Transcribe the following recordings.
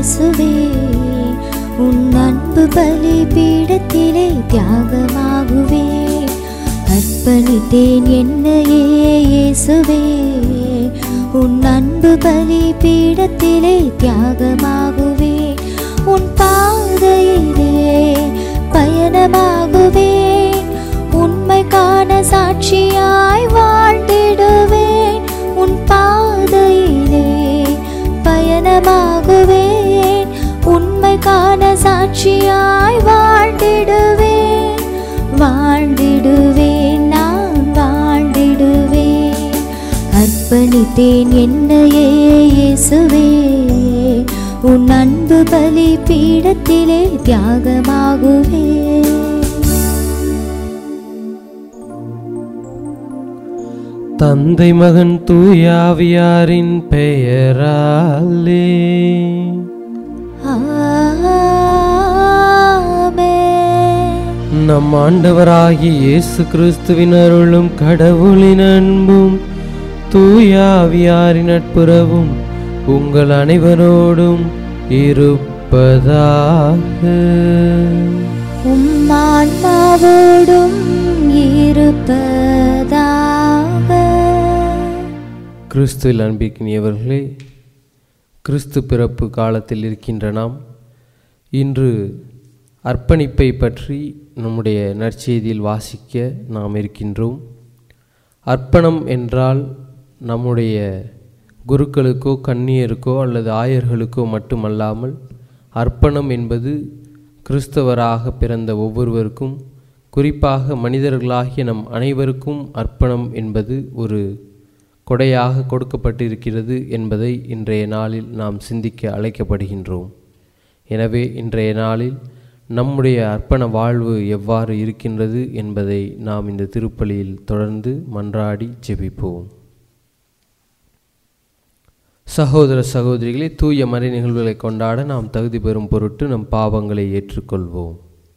இயேசுவே உன் அன்பு பலி பீடத்திலே தியாகமாகுவே அர்ப்பணித்தேன் என்னையே இயேசுவே உன் அன்பு பலி பீடத்திலே தியாகமாகுவே உன் பாதையிலே பயணமாகுவேன் உண்மை காண சாட்சியாய் வாழ்ந்திடுவேன் உன் பாதையிலே பயணமாகுவேன் உண்மை காண சாட்சியாய் வாழ்ந்திடுவேன் வாழ்ந்திடுவேன் நான் வாழ்ந்திடுவேன் அர்ப்பணித்தேன் என்னையே இயேசுவே உன் அன்பு பலி பீடத்திலே தியாகமாகுவே தந்தை மகன் தூயாவியாரின் பெயராலே ஆமென். நம் ஆண்டவராகிய இயேசு கிறிஸ்துவின் அருளும் கடவுளின் அன்பும் தூயாவியாரின் நட்புறவும் உங்கள் அனைவரோடும் இருப்பதாக உம் ஆன்மாவோடும் இருப்பதாக கிறிஸ்துவில் அன்பிக்கினியவர்களே கிறிஸ்து பிறப்பு காலத்தில் இருக்கின்ற நாம் இன்று அர்ப்பணிப்பை பற்றி நம்முடைய நற்செய்தியில் வாசிக்க நாம் இருக்கின்றோம் அர்ப்பணம் என்றால் நம்முடைய குருக்களுக்கோ கன்னியருக்கோ அல்லது ஆயர்களுக்கோ மட்டுமல்லாமல் அர்ப்பணம் என்பது கிறிஸ்தவராக பிறந்த ஒவ்வொருவருக்கும் குறிப்பாக மனிதர்களாகிய நம் அனைவருக்கும் அர்ப்பணம் என்பது ஒரு கொடையாக கொடுக்கப்பட்டிருக்கிறது என்பதை இன்றைய நாளில் நாம் சிந்திக்க அழைக்கப்படுகின்றோம் எனவே இன்றைய நாளில் நம்முடைய அர்ப்பண வாழ்வு எவ்வாறு இருக்கின்றது என்பதை நாம் இந்த திருப்பலியில் தொடர்ந்து மன்றாடி ஜெபிப்போம் சகோதர சகோதரிகளே தூய மறை நிகழ்வுகளை கொண்டாட நாம் தகுதி பெறும் பொருட்டு நம் பாவங்களை ஏற்றுக்கொள்வோம்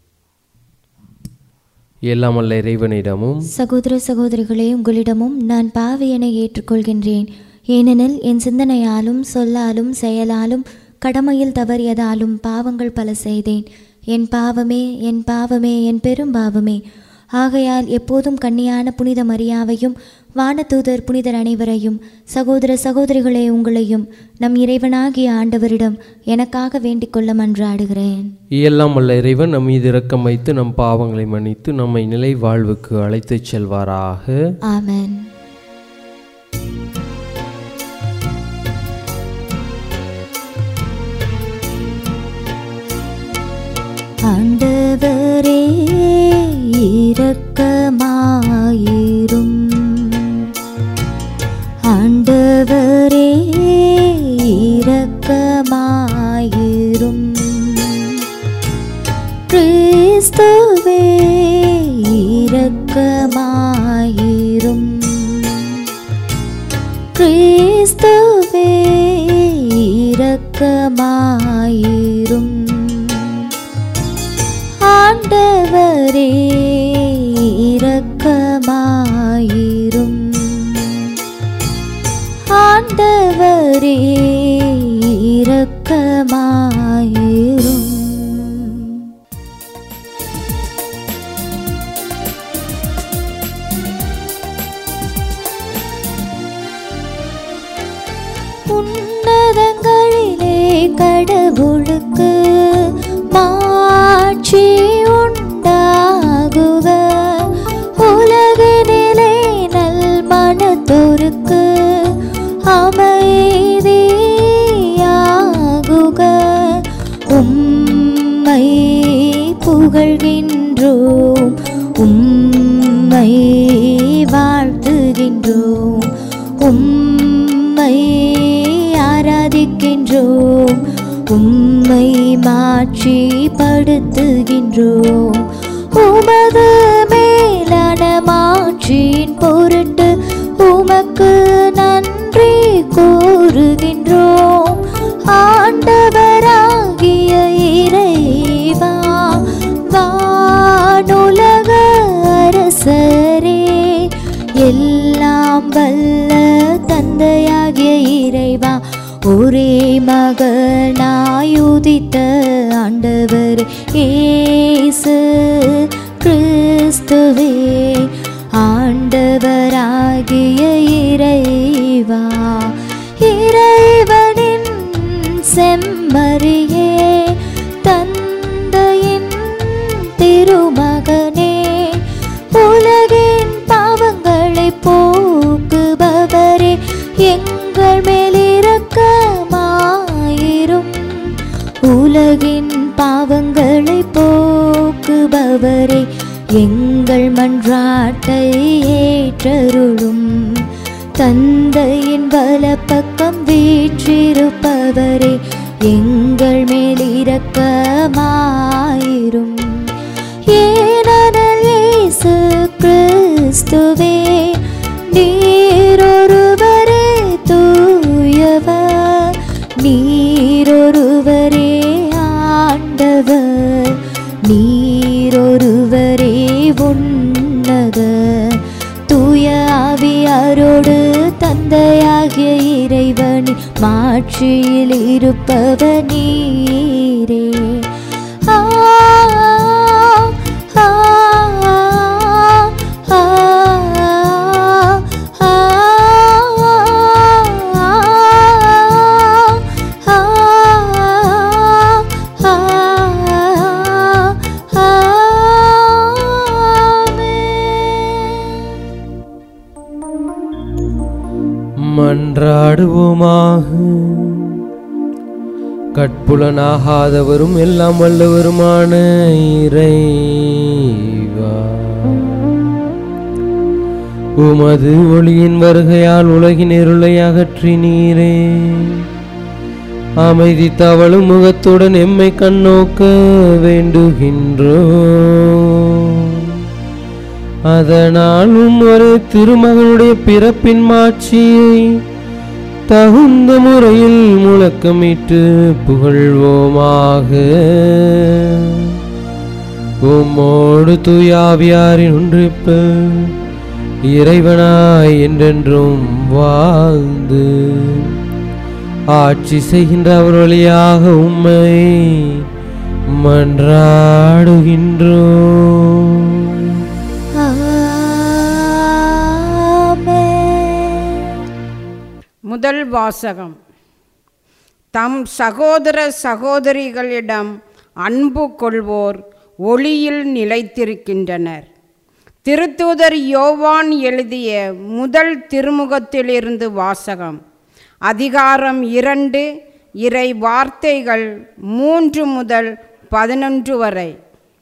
எல்லாமல்ல இறைவனிடமும் சகோதர சகோதரிகளே உங்களிடமும் நான் பாவியனை ஏற்றுக்கொள்கின்றேன் ஏனெனில் என் சிந்தனையாலும் சொல்லாலும் செயலாலும் கடமையில் தவறியதாலும் பாவங்கள் பல செய்தேன் என் பாவமே என் பாவமே என் பெரும் பாவமே ஆகையால் எப்போதும் கன்னியான புனித மரியாவையும் வானதூதர் புனிதர் அனைவரையும் சகோதர சகோதரிகளே உங்களையும் நம் இறைவனாகிய ஆண்டவரிடம் எனக்காக வேண்டிக் கொள்ள மன்றாடுகிறேன் எல்லாம் வல்ல இறைவன் நம் மீது இரக்கம் வைத்து நம் பாவங்களை மன்னித்து நம்மை நிலை வாழ்வுக்கு அழைத்துச் செல்வாராக ஆமென் ஆண்டவரே இரக்கமாயிரும் ஆண்டவரே இரக்கமாயிரும் கிறிஸ்துவே இரக்கமாயிரும் கிறிஸ்துவே இரக்கமாயிரும் ஆண்டவரே இரக்கமாயிரும் ஆண்டவரே இரக்கமாயிரும் உன்னதங்களிலே கடவுளுக்கு மாட்சி உண்டாகுக உலகினிலே நல் மனத்தோருக்கு அமைதியாகுக உம்மை புகழ்கின்றோம் உம்மை வாழ்த்துகின்றோம் உம்மை ஆராதிக்கின்றோம் உம்மை மாட்சிப்படுத்துகின்றோம் உமது மேலான மாட்சியின் பொருட்டு உமக்கு நன்றி கூறுகின்றோம் ஆண்டவராகிய இறைவா வானுலக அரசரே எல்லாம் வல்ல தந்தையாகிய இறைவா ஒரே மகனாய் உதித்த ஆண்டவர் ஏசு கிறிஸ்துவே ஆண்டவராகிய இறைவா இறைவனின் செம்மறியே தந்தையின் திருமகனே உலகின் பாவங்களை போக்குபவரே எங்கள் மேலிரக்கமாயிரும் உலகின் பாவங்களை போக்குபவரே எங்கள் மன்றாட்டை ஏற்றருளும் தந்தையின் வலப்பக்கம் வீற்றிருப்பவரே எங்கள் மேலிரக்கமாயிரும் ஏனெனில் இயேசு கிறிஸ்துவே நீரொருவரே தூயவர் நீரொருவரே ஆண்டவர் நீரொருவரே உன்னத தூய ஆவியாரோடு தந்தையாகிய இறைவனி மாட்சியில் இருப்பவர் நீரே ஆ ஆ, ஆ, ஆ, மன்றாடுவோமாக கட்புலனாகாதவரும் எல்லாம் வல்லவருமான இறைவா உமது ஒளியின் வருகையால் உலகின் இருளை அகற்றினீரே அமைதி தவழும் முகத்துடன் எம்மை கண்ணோக்க வேண்டுகின்றோ அதனாலும் ஒரு திருமகனுடைய பிறப்பின் மாட்சியை தகுந்த முறையில் முழக்கமிட்டு புகழ்வோமாக உம்மோடு தூயாவியாரின் ஒன்றிப்பு இறைவனாய் என்றென்றும் வாழ்ந்து ஆட்சி செய்கின்ற அவர் வழியாக உம்மை மன்றாடுகின்றோம் முதல் வாசகம் தம் சகோதர சகோதரிகளிடம் அன்பு கொள்வோர் ஒளியில் நிலைத்திருக்கின்றனர் திருத்தூதர் யோவான் எழுதிய முதல் திருமுகத்திலிருந்து வாசகம் அதிகாரம் இரண்டு இறை வார்த்தைகள் மூன்று முதல் பதினொன்று வரை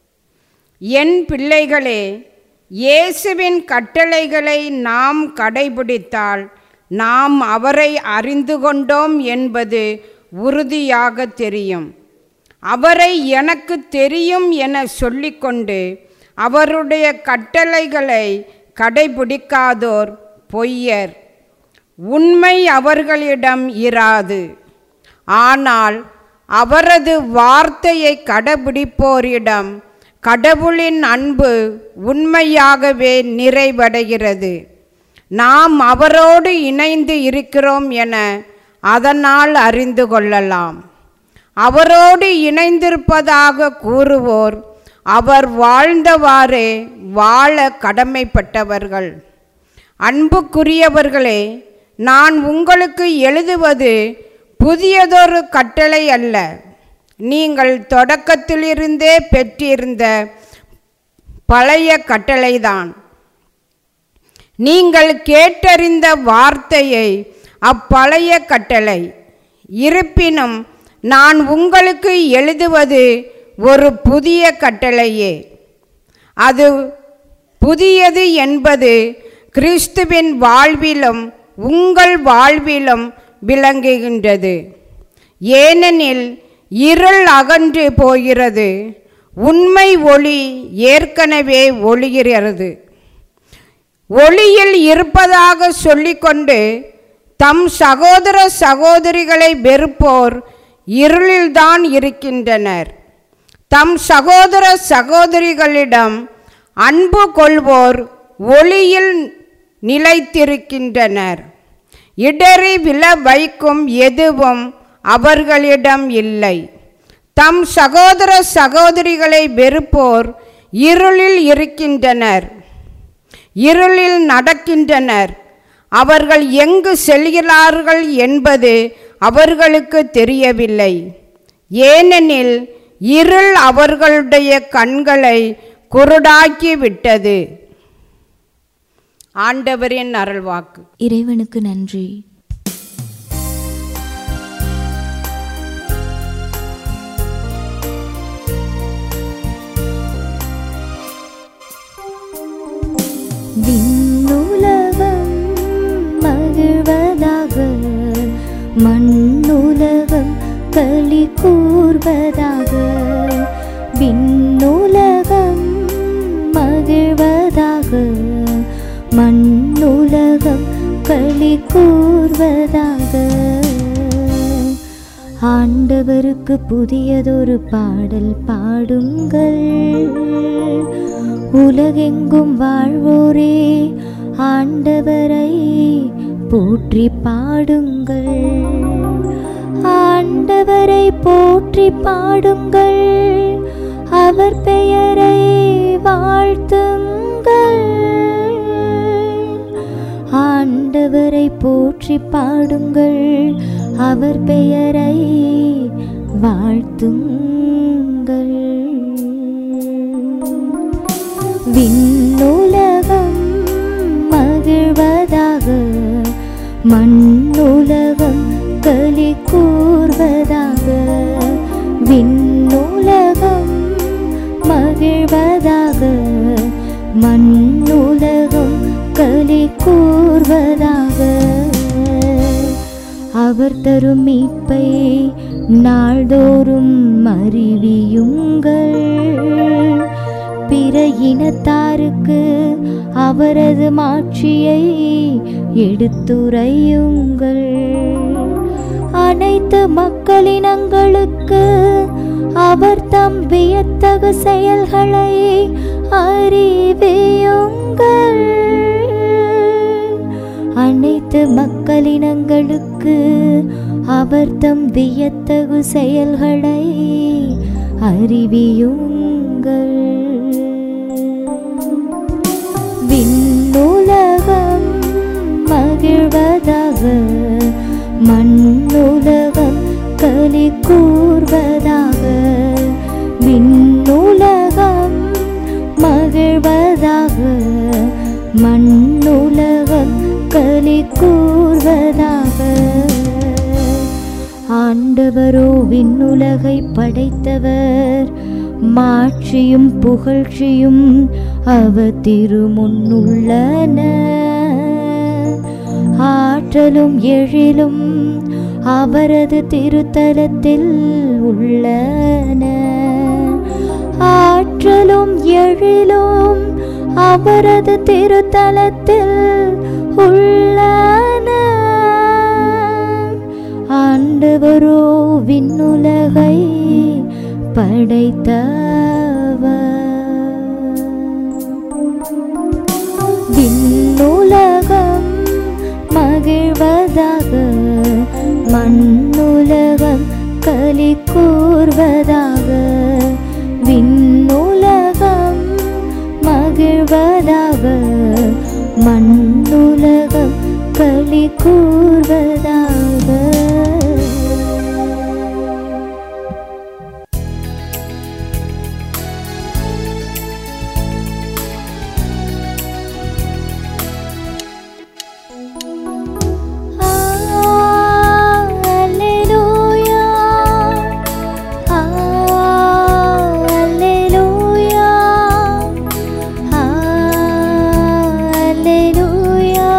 என் பிள்ளைகளே இயேசுவின் கட்டளைகளை நாம் கடைபிடித்தால் நாம் அவரை அறிந்து கொண்டோம் என்பது உறுதியாக தெரியும் அவரை எனக்கு தெரியும் என சொல்லிக்கொண்டு அவருடைய கட்டளைகளை கடைபிடிக்காதோர் பொய்யர் உண்மை அவர்களிடம் இராது ஆனால் அவரது வார்த்தையை கடைபிடிப்போரிடம் கடவுளின் அன்பு உண்மையாகவே நிறைவடைகிறது நாம் அவரோடு இணைந்து இருக்கிறோம் என அதனால் அறிந்து கொள்ளலாம் அவரோடு இணைந்திருப்பதாக கூறுவோர் அவர் வாழ்ந்தவாறே வாழ கடமைப்பட்டவர்கள் அன்புக்குரியவர்களே நான் உங்களுக்கு எழுதுவது புதியதொரு கட்டளை அல்ல நீங்கள் தொடக்கத்திலிருந்தே பெற்றிருந்த பழைய கட்டளைதான் நீங்கள் கேட்டறிந்த வார்த்தையை அப்பழைய கட்டளை இருப்பினும் நான் உங்களுக்கு எழுதுவது ஒரு புதிய கட்டளையே அது புதியது என்பது கிறிஸ்துவின் வாழ்விலும் உங்கள் வாழ்விலும் விளங்குகின்றது ஏனெனில் இருள் அகன்று போகிறது உண்மை ஒளி ஏற்கனவே ஒளிகிறது ஒளியில் இருப்பதாக சொல்லிக்கொண்டு தம் சகோதர சகோதரிகளை வெறுப்போர் இருளில்தான் இருக்கின்றனர் தம் சகோதர சகோதரிகளிடம் அன்பு கொள்வோர் ஒளியில் நிலைத்திருக்கின்றனர் இடறி விழ வைக்கும் எதுவும் அவர்களிடம் இல்லை தம் சகோதர சகோதரிகளை வெறுப்போர் இருளில் இருக்கின்றனர் இருளில் நடக்கின்றனர் அவர்கள் எங்கு செல்கிறார்கள் என்பது அவர்களுக்கு தெரியவில்லை ஏனெனில் இருள் அவர்களுடைய கண்களை குருடாக்கி விட்டது ஆண்டவரின் அருள்வாக்கு இறைவனுக்கு நன்றி விண்ணுலகம் மகிழ்வதாக மண்ணுலகம் களி கூர்வதாக விண்ணுலகம் மகிழ்வதாக மண்ணுலகம் களி கூர்வதாக ஆண்டவருக்கு புதியதொரு பாடல் பாடுங்கள் உலகெங்கும் வாழ்வோரே ஆண்டவரை போற்றி பாடுங்கள் ஆண்டவரை போற்றி பாடுங்கள் அவர் பெயரை வாழ்த்துங்கள் ஆண்டவரை போற்றி பாடுங்கள் அவர் பெயரை வாழ்த்துங்கள் விண்ணுலகம் மகிழ்வதாக மண்ணுலகம் களி கூர்வதாக விண்ணுலகம் மகிழ்வதாக மண்ணுலகம் களி கூர்வதாக அவர் தரும் மீட்பை நாள்தோறும் அறிவியுங்கள் பிற இனத்தாருக்கு அவரது மாட்சியை எடுத்துரையுங்கள் அனைத்து மக்களினங்களுக்கு அவர் தம் வியத்தகு செயல்களை அறிவியுங்கள் அனைத்து மக்களினங்களுக்கு அவர் தம் வியத்தகு செயல்களை அறிவியுங்கள் விண்ணுலகம் மகிழ்வதாக மண்ணுலகம் களி கூர்வதாக விண்ணுலகம் மகிழ்வதாக மண்ணுலகம் களி கூர்வதாக ஆண்டவரோ விண்ணுலகை படைத்தவர் மாட்சியும் புகழ்ச்சியும் அவர் திருமுன்னுள்ளன ஆற்றலும் எழிலும் அவரது திருத்தலத்தில் உள்ளன ஆற்றலும் எழிலும் அவரது திருத்தலத்தில் உள்ளன ஆண்டவரோ விண்ணுலகை படைத்தவர் விண்ணுலகம் மகிழ்வதாக மண்ணுலகம் களி கூர்வதாக விண்ணுலகம் மகிழ்வதாக மண்ணுலகம் களி கூர்வதாக Alleluia. Alleluia. Alleluia.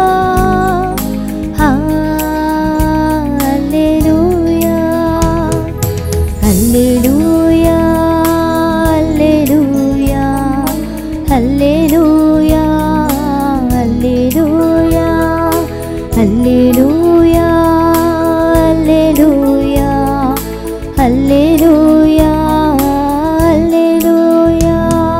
Alleluia. Alleluia. Alleluia. Alleluia. Alleluia. Alleluia. Alleluia. Alleluia. Alleluia.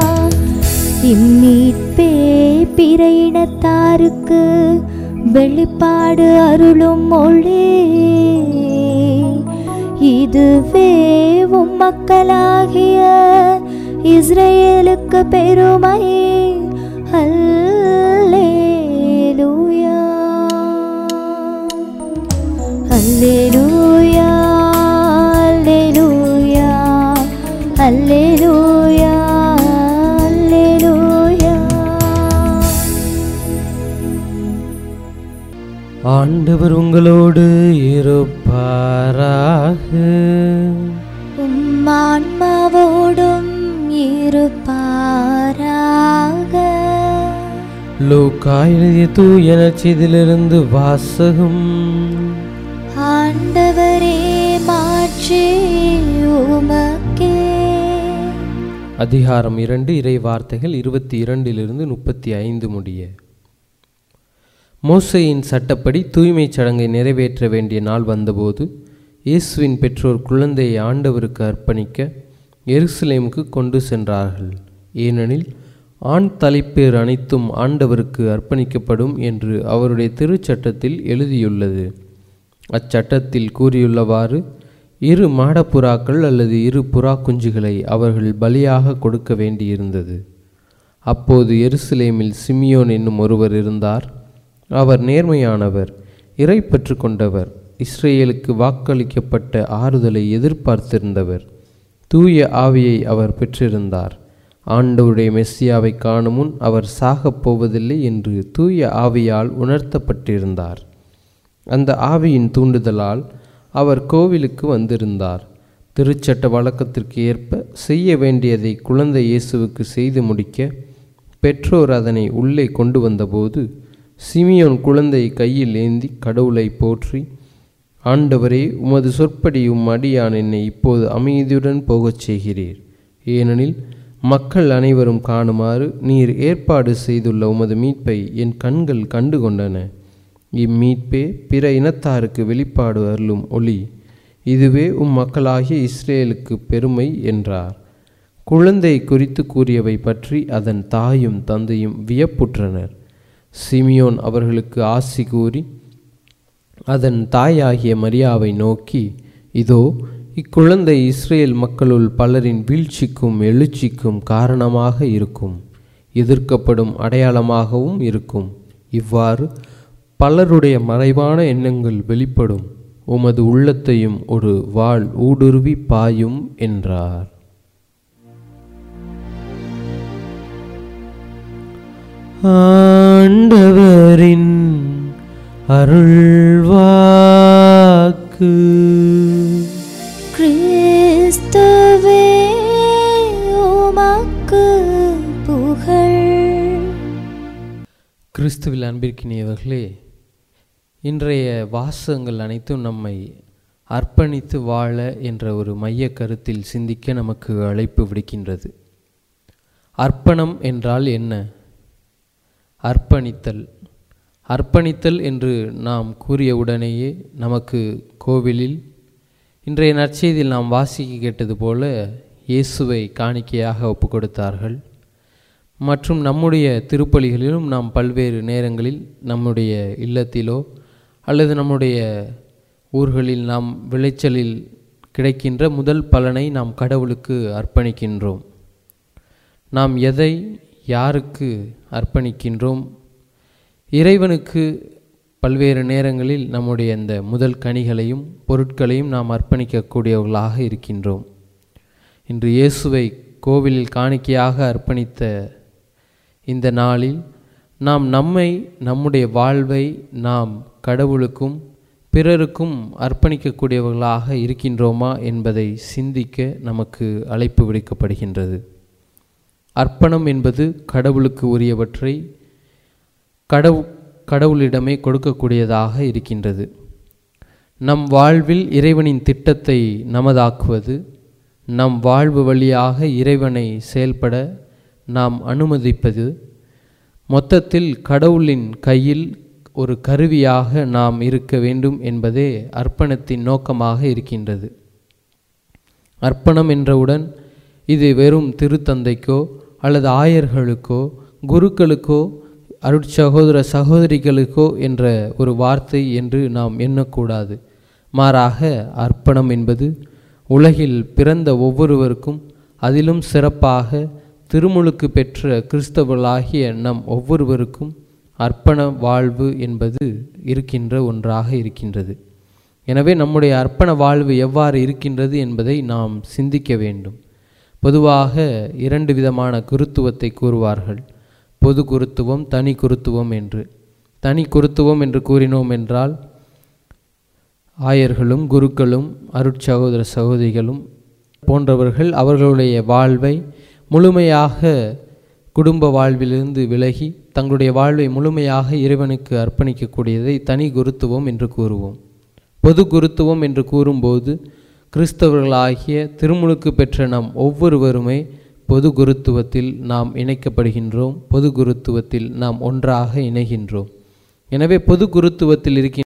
இம்மீட்பே பிற இனத்தாருக்கு வெளிப்பாடு அருளும் மொழி இதுவே உம் மக்களாகிய இஸ்ரேலுக்கு பெருமை அல்லேலூயா அல்லேலூயா அல்லேலூயா அல்லேலூயா அல்லேலூயா ஆண்டவர் உங்களோடு இருப்பாராக உம்மான்மாவோடும் இருப்பாராக லூக்கா எழுதிய தூய நற்செய்தியிலிருந்து வாசகம் ஆண்டவரே மாற்றி உமக்கே அதிகாரம் இரண்டு இறை வார்த்தைகள் இருபத்தி இரண்டிலிருந்து முப்பத்தி ஐந்து முடிய மோசையின் சட்டப்படி தூய்மைச் சடங்கை நிறைவேற்ற வேண்டிய நாள் வந்தபோது இயேசுவின் பெற்றோர் குழந்தையை ஆண்டவருக்கு அர்ப்பணிக்க எருசலேமுக்கு கொண்டு சென்றார்கள் ஏனெனில் ஆண் தலைப்பேர் அனைத்தும் ஆண்டவருக்கு அர்ப்பணிக்கப்படும் என்று அவருடைய திருச்சட்டத்தில் எழுதியுள்ளது அச்சட்டத்தில் கூறியுள்ளவாறு இரு மாடப்புறாக்கள் அல்லது இரு புறா குஞ்சுகளை அவர்கள் பலியாக கொடுக்க வேண்டியிருந்தது அப்போது எருசலேமில் சிமியோன் என்னும் ஒருவர் இருந்தார் அவர் நேர்மையானவர் இறை பற்று கொண்டவர் இஸ்ரேலுக்கு வாக்களிக்கப்பட்ட ஆறுதலை எதிர்பார்த்திருந்தவர் தூய ஆவியை அவர் பெற்றிருந்தார் ஆண்டவருடைய மெஸ்ஸியாவை காணும் முன் அவர் சாகப் போவதில்லை என்று தூய ஆவியால் உணர்த்தப்பட்டிருந்தார் அந்த ஆவியின் தூண்டுதலால் அவர் கோவிலுக்கு வந்திருந்தார் திருச்சட்ட வழக்கத்திற்கு ஏற்ப செய்ய வேண்டியதை குழந்தை இயேசுவுக்கு செய்து முடிக்க பெற்றோர் அதனை உள்ளே கொண்டு வந்தபோது சிமியோன் குழந்தையை கையில் ஏந்தி கடவுளை போற்றி ஆண்டவரே உமது சொற்படி உம் அடியான் என்னை இப்போது அமைதியுடன் போகச் செய்கிறீர் ஏனெனில் மக்கள் அனைவரும் காணுமாறு நீர் ஏற்பாடு செய்துள்ள உமது மீட்பை என் கண்கள் கண்டு கொண்டன இம்மீட்பே பிற இனத்தாருக்கு வெளிப்பாடு அருளும் ஒளி இதுவே உம் மக்களாகிய இஸ்ரேலுக்கு பெருமை என்றார் குழந்தை குறித்து கூறியவை பற்றி அதன் தாயும் தந்தையும் வியப்புற்றனர் சிமியோன் அவர்களுக்கு ஆசி கூறி அதன் தாயாகிய மரியாவை நோக்கி இதோ இக்குழந்தை இஸ்ரேல் மக்களுள் பலரின் வீழ்ச்சிக்கும் எழுச்சிக்கும் காரணமாக இருக்கும் எதிர்க்கப்படும் அடையாளமாகவும் இருக்கும் இவ்வாறு பலருடைய மறைவான எண்ணங்கள் வெளிப்படும் உமது உள்ளத்தையும் ஒரு வாள் ஊடுருவி பாயும் என்றார் ஆண்டவரின் அருள்வாக்கு கிறிஸ்துவே உமக்கு புகழ் கிறிஸ்துவில் அன்பிற்கினியவர்களே இன்றைய வாசகங்கள் அனைத்தும் நம்மை அர்ப்பணித்து வாழ என்ற ஒரு மைய கருத்தில் சிந்திக்க நமக்கு அழைப்பு விடுக்கின்றது அர்ப்பணம் என்றால் என்ன அர்ப்பணித்தல் அர்ப்பணித்தல் என்று நாம் கூறிய உடனேயே நமக்கு கோவிலில் இன்றைய நற்செய்தியில் நாம் வாசிக்க கேட்டது போல இயேசுவை காணிக்கையாக ஒப்பு கொடுத்தார்கள் மற்றும் நம்முடைய திருப்பலிகளிலும் நாம் பல்வேறு நேரங்களில் நம்முடைய இல்லத்திலோ அல்லது நம்முடைய ஊர்களில் நாம் விளைச்சலில் கிடைக்கின்ற முதல் பலனை நாம் கடவுளுக்கு அர்ப்பணிக்கின்றோம் நாம் எதை யாருக்கு அர்ப்பணிக்கின்றோம் இறைவனுக்கு பல்வேறு நேரங்களில் நம்முடைய இந்த முதல் கனிகளையும் பொருட்களையும் நாம் அர்ப்பணிக்கக்கூடியவர்களாக இருக்கின்றோம் இன்று இயேசுவை கோவிலில் காணிக்கையாக அர்ப்பணித்த இந்த நாளில் நாம் நம்மை நம்முடைய வாழ்வை நாம் கடவுளுக்கும் பிறருக்கும் அர்ப்பணிக்கக்கூடியவர்களாக இருக்கின்றோமா என்பதை சிந்திக்க நமக்கு அழைப்பு விடுக்கப்படுகின்றது அர்ப்பணம் என்பது கடவுளுக்கு உரியவற்றை கடவு கடவுளிடமே கொடுக்கக்கூடியதாக இருக்கின்றது நம் வாழ்வில் இறைவனின் திட்டத்தை நமதாக்குவது நம் வாழ்வு வழியாக இறைவனை செயல்பட நாம் அனுமதிப்பது மொத்தத்தில் கடவுளின் கையில் ஒரு கருவியாக நாம் இருக்க வேண்டும் என்பதே அர்ப்பணத்தின் நோக்கமாக இருக்கின்றது அர்ப்பணம் என்றவுடன் இது வெறும் திருத்தந்தைக்கோ அல்லது ஆயர்களுக்கோ குருக்களுக்கோ அருட்சகோதர சகோதரிகளுக்கோ என்ற ஒரு வார்த்தை என்று நாம் எண்ணக்கூடாது மாறாக அர்ப்பணம் என்பது உலகில் பிறந்த ஒவ்வொருவருக்கும் அதிலும் சிறப்பாக திருமுழுக்கு பெற்ற கிறிஸ்தவர்களாகிய நம் ஒவ்வொருவருக்கும் அர்ப்பண வாழ்வு என்பது இருக்கின்ற ஒன்றாக இருக்கின்றது எனவே நம்முடைய அர்ப்பண வாழ்வு எவ்வாறு இருக்கின்றது என்பதை நாம் சிந்திக்க வேண்டும் பொதுவாக இரண்டு விதமான குருத்துவத்தை கூறுவார்கள் பொது குருத்துவம் தனி குருத்துவம் என்று தனி குருத்துவம் என்று கூறினோம் என்றால் ஆயர்களும் குருக்களும் அருட்சகோதர சகோதரிகளும் போன்றவர்கள் அவர்களுடைய வாழ்வை முழுமையாக குடும்ப வாழ்விலிருந்து விலகி தங்களுடைய வாழ்வை முழுமையாக இறைவனுக்கு அர்ப்பணிக்கக்கூடியதை தனி குருத்துவம் என்று கூறுவோம் பொது குருத்துவம் என்று கூறும்போது கிறிஸ்தவர்களாகிய திருமுழுக்கு பெற்ற நாம் ஒவ்வொருவருமே பொது குருத்துவத்தில் நாம் இணைக்கப்படுகின்றோம் பொது குருத்துவத்தில் நாம் ஒன்றாக இணைகின்றோம் எனவே பொது குருத்துவத்தில் இருக்கின்ற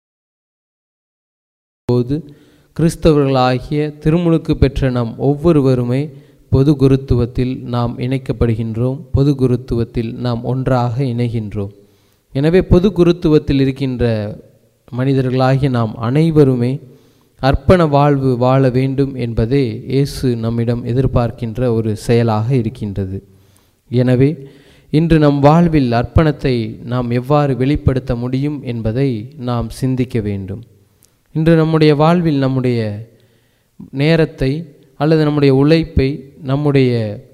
போது கிறிஸ்தவர்களாகிய திருமுழுக்கு பெற்ற நாம் ஒவ்வொருவருமே பொது குருத்துவத்தில் நாம் இணைக்கப்படுகின்றோம் பொது குருத்துவத்தில் நாம் ஒன்றாக இணைகின்றோம் எனவே பொது குருத்துவத்தில் இருக்கின்ற மனிதர்களாகிய நாம் அனைவருமே அர்ப்பண வாழ்வு வாழ வேண்டும் என்பதே இயேசு நம்மிடம் எதிர்பார்க்கின்ற ஒரு செயலாக இருக்கின்றது எனவே இன்று நம் வாழ்வில் அர்ப்பணத்தை நாம் எவ்வாறு வெளிப்படுத்த முடியும் என்பதை நாம் சிந்திக்க வேண்டும் இன்று நம்முடைய வாழ்வில் நம்முடைய நேரத்தை அல்லது நம்முடைய உழைப்பை நம்முடைய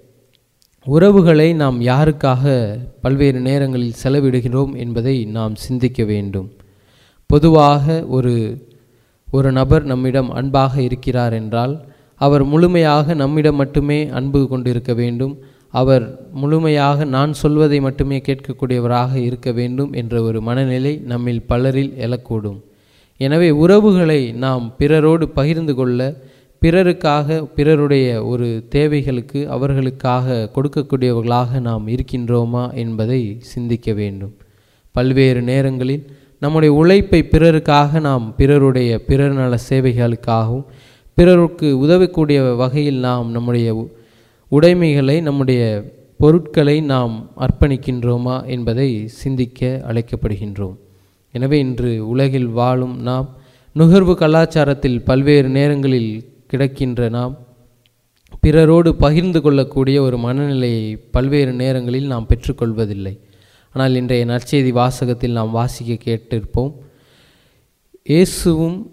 உறவுகளை நாம் யாருக்காக பல்வேறு நேரங்களில் செலவிடுகிறோம் என்பதை நாம் சிந்திக்க வேண்டும் பொதுவாக ஒரு ஒரு நபர் நம்மிடம் அன்பாக இருக்கிறார் என்றால் அவர் முழுமையாக நம்மிடம் மட்டுமே அன்பு கொண்டிருக்க வேண்டும் அவர் முழுமையாக நான் சொல்வதை மட்டுமே கேட்கக்கூடியவராக இருக்க வேண்டும் என்ற ஒரு மனநிலை நம்மில் பலரில் எழக்கூடும் எனவே உறவுகளை நாம் பிறரோடு பகிர்ந்து கொள்ள பிறருக்காக பிறருடைய ஒரு தேவைகளுக்கு அவர்களுக்காக கொடுக்கக்கூடியவர்களாக நாம் இருக்கின்றோமா என்பதை சிந்திக்க வேண்டும் பல்வேறு நேரங்களில் நம்முடைய உழைப்பை பிறருக்காக நாம் பிறருடைய பிறர் நல சேவைகளுக்காகவும் பிறருக்கு உதவக்கூடிய வகையில் நாம் நம்முடைய உ- உடைமைகளை நம்முடைய பொருட்களை நாம் அர்ப்பணிக்கின்றோமா என்பதை சிந்திக்க அழைக்கப்படுகின்றோம் எனவே இன்று உலகில் வாழும் நாம் நுகர்வு கலாச்சாரத்தில் பல்வேறு நேரங்களில் கிடக்கின்ற நாம் பிறரோடு பகிர்ந்து கொள்ளக்கூடிய ஒரு மனநிலையை பல்வேறு நேரங்களில் நாம் பெற்றுக்கொள்வதில்லை ஆனால் இன்றைய நற்செய்தி வாசகத்தில் நாம் வாசிக்க கேட்டிருப்போம் இயேசுவும்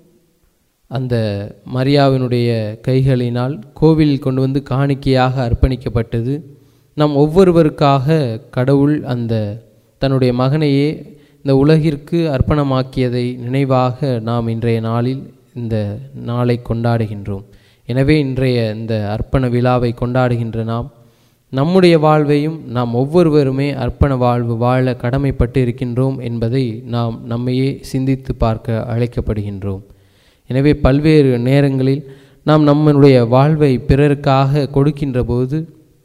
அந்த மரியாவினுடைய கைகளினால் கோவிலில் கொண்டு வந்து காணிக்கையாக அர்ப்பணிக்கப்பட்டது நம் ஒவ்வொருவருக்காக கடவுள் அந்த தன்னுடைய மகனையே இந்த உலகிற்கு அர்ப்பணமாக்கியதை நினைவாக நாம் இன்றைய நாளில் இந்த நாளை கொண்டாடுகின்றோம் எனவே இன்றைய இந்த அர்ப்பண விழாவை கொண்டாடுகின்ற நாம் நம்முடைய வாழ்வையும் நாம் ஒவ்வொருவருமே அர்ப்பண வாழ்வு வாழ கடமைப்பட்டு இருக்கின்றோம் என்பதை நாம் நம்மையே சிந்தித்து பார்க்க அழைக்கப்படுகின்றோம் எனவே பல்வேறு நேரங்களில் நாம் நம்மளுடைய வாழ்வை பிறருக்காக கொடுக்கின்ற போது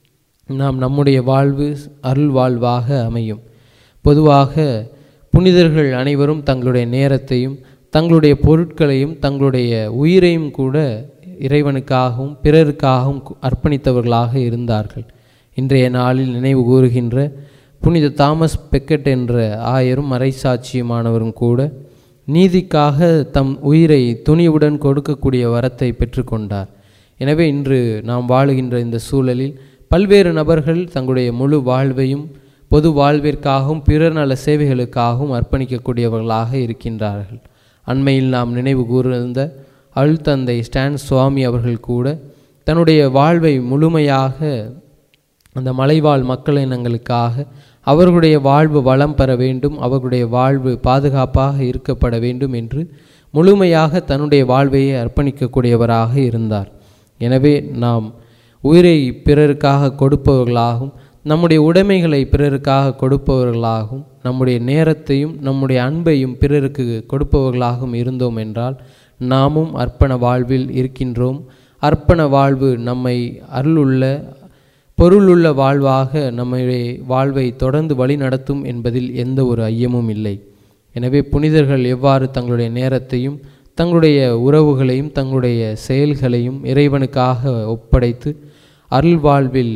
நாம் நம்முடைய வாழ்வு அருள் வாழ்வாக அமையும் பொதுவாக புனிதர்கள் அனைவரும் தங்களுடைய நேரத்தையும் தங்களுடைய பொருட்களையும் தங்களுடைய உயிரையும் கூட இறைவனுக்காகவும் பிறருக்காகவும் கு- அர்ப்பணித்தவர்களாக இருந்தார்கள் இன்றைய நாளில் நினைவு கூறுகின்ற புனித தாமஸ் பெக்கெட் என்ற ஆயரும் மறைசாட்சியுமானவரும் கூட நீதிக்காக தம் உயிரை துணிவுடன் கொடுக்கக்கூடிய வரத்தை பெற்றுக்கொண்டார் எனவே இன்று நாம் வாழுகின்ற இந்த சூழலில் பல்வேறு நபர்கள் தங்களுடைய முழு வாழ்வையும் பொது வாழ்விற்காகவும் பிறர் நல சேவைகளுக்காகவும் அர்ப்பணிக்கக்கூடியவர்களாக இருக்கின்றார்கள் அண்மையில் நாம் நினைவு கூர்ந்த அழுத்தந்தை ஸ்டான் சுவாமி அவர்கள் கூட தன்னுடைய வாழ்வை முழுமையாக அந்த மலைவாழ் மக்களினங்களுக்காக அவர்களுடைய வாழ்வு வளம் பெற வேண்டும் அவர்களுடைய வாழ்வு பாதுகாப்பாக இருக்கப்பட வேண்டும் என்று முழுமையாக தன்னுடைய வாழ்வையை அர்ப்பணிக்கக்கூடியவராக இருந்தார் எனவே நாம் உயிரை பிறருக்காக கொடுப்பவர்களாகவும் நம்முடைய உடைமைகளை பிறருக்காக கொடுப்பவர்களாகவும் நம்முடைய நேரத்தையும் நம்முடைய அன்பையும் பிறருக்கு கொடுப்பவர்களாகவும் இருந்தோம் என்றால் நாமும் அர்ப்பண வாழ்வில் இருக்கின்றோம் அர்ப்பண வாழ்வு நம்மை அருளுள்ள பொருளுள்ள வாழ்வாக நம்முடைய வாழ்வை தொடர்ந்து வழிநடத்தும் என்பதில் எந்த ஒரு ஐயமும் இல்லை எனவே புனிதர்கள் எவ்வாறு தங்களுடைய நேரத்தையும் தங்களுடைய உறவுகளையும் தங்களுடைய செயல்களையும் இறைவனுக்காக ஒப்படைத்து அருள் வாழ்வில்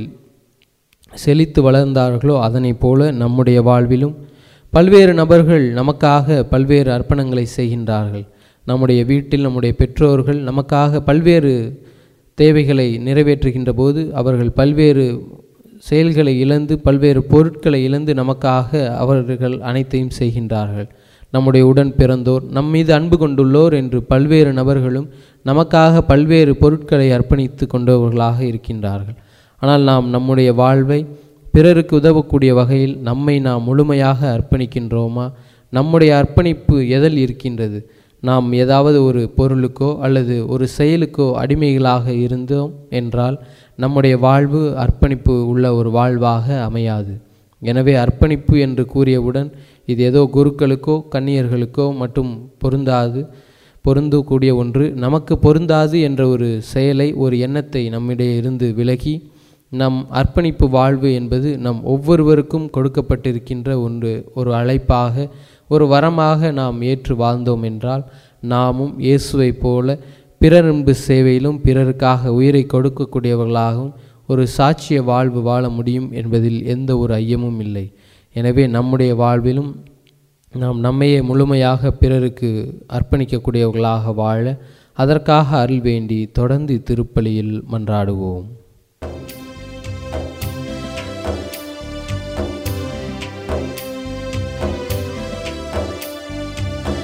செழித்து வளர்ந்தார்களோ அதனைப் போல நம்முடைய வாழ்விலும் பல்வேறு நபர்கள் நமக்காக பல்வேறு அர்ப்பணங்களை செய்கின்றார்கள் நம்முடைய வீட்டில் நம்முடைய பெற்றோர்கள் நமக்காக பல்வேறு தேவைகளை நிறைவேற்றுகின்ற போது அவர்கள் பல்வேறு செயல்களை இழந்து பல்வேறு பொருட்களை இழந்து நமக்காக அவர்கள் அனைத்தையும் செய்கின்றார்கள் நம்முடைய உடன் பிறந்தோர் நம் மீது அன்பு கொண்டுள்ளோர் என்று பல்வேறு நபர்களும் நமக்காக பல்வேறு பொருட்களை அர்ப்பணித்து கொண்டவர்களாக இருக்கின்றார்கள் ஆனால் நாம் நம்முடைய வாழ்வை பிறருக்கு உதவக்கூடிய வகையில் நம்மை நாம் முழுமையாக அர்ப்பணிக்கின்றோமா நம்முடைய அர்ப்பணிப்பு எதில் இருக்கின்றது நாம் ஏதாவது ஒரு பொருளுக்கோ அல்லது ஒரு செயலுக்கோ அடிமைகளாக இருந்தோம் என்றால் நம்முடைய வாழ்வு அர்ப்பணிப்பு உள்ள ஒரு வாழ்வாக அமையாது எனவே அர்ப்பணிப்பு என்று கூறியவுடன் இது ஏதோ குருக்களுக்கோ கன்னியர்களுக்கோ மட்டும் பொருந்தாது பொருந்தக்கூடிய ஒன்று நமக்கு பொருந்தாது என்ற ஒரு செயலை ஒரு எண்ணத்தை நம்மிடையே இருந்து விலகி நம் அர்ப்பணிப்பு வாழ்வு என்பது நம் ஒவ்வொருவருக்கும் கொடுக்கப்பட்டிருக்கின்ற ஒன்று ஒரு அழைப்பாக ஒரு வரமாக நாம் ஏற்று வாழ்ந்தோம் என்றால் நாமும் இயேசுவைப் போல பிறரன்பு சேவையிலும் பிறருக்காக உயிரை கொடுக்கக்கூடியவர்களாகவும் ஒரு சாட்சிய வாழ்வு வாழ முடியும் என்பதில் எந்த ஒரு ஐயமும் இல்லை எனவே நம்முடைய வாழ்விலும் நாம் நம்மையே முழுமையாக பிறருக்கு அர்ப்பணிக்கக்கூடியவர்களாக வாழ அதற்காக அருள் வேண்டி தொடர்ந்து திருப்பலியில் மன்றாடுவோம்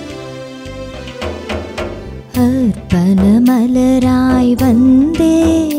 அர்ப்பண மலராய் வந்தே